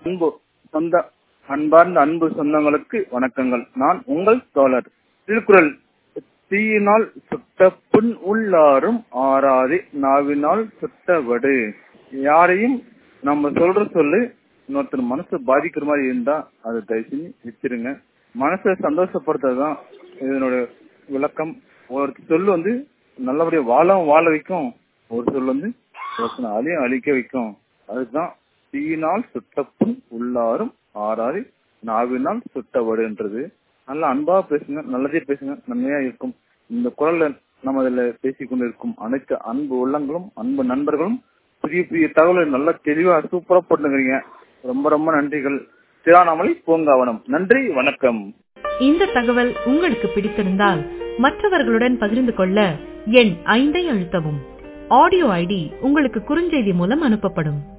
அன்பு சொந்த அன்பார்ந்த அன்பு சொந்தங்களுக்கு வணக்கங்கள் நான் உங்கள் தோழர் திருக்குறள் தீயினால் சுட்ட புண் உள்ளாரும் ஆறாதே நாவினால் சுட்டவடு யாரையும் நம்ம சொல்ற சொல்லு இன்னொருத்தர் மனசு பாதிக்கிற மாதிரி இருந்தா அதை தயவு செஞ்சு வச்சிருங்க மனசை சந்தோஷப்படுத்துறதுதான் இதனுடைய விளக்கம் ஒரு சொல்லு வந்து நல்லபடியா வாழவும் வாழ வைக்கும் ஒரு சொல் வந்து ஒருத்தனை அழியும் அழிக்க வைக்கும் அதுதான் தீயினால் சுட்டப்புண் உள்ளாரும் ஆறாது நாவினால் சுட்டவடுன்றது நல்ல அன்பா பேசுங்க நல்லதே பேசுங்க நன்மையா இருக்கும் இந்த குரல்ல நம்ம இதுல பேசிக் கொண்டிருக்கும் அனைத்து அன்பு உள்ளங்களும் அன்பு நண்பர்களும் புதிய புதிய தகவலை நல்லா தெளிவா சூப்பரா போட்டுக்கிறீங்க ரொம்ப ரொம்ப நன்றிகள் திராணாமலை பூங்காவனம் நன்றி வணக்கம் இந்த தகவல் உங்களுக்கு பிடித்திருந்தால் மற்றவர்களுடன் பகிர்ந்து கொள்ள எண் ஐந்தை அழுத்தவும் ஆடியோ ஐடி உங்களுக்கு குறுஞ்செய்தி மூலம் அனுப்பப்படும்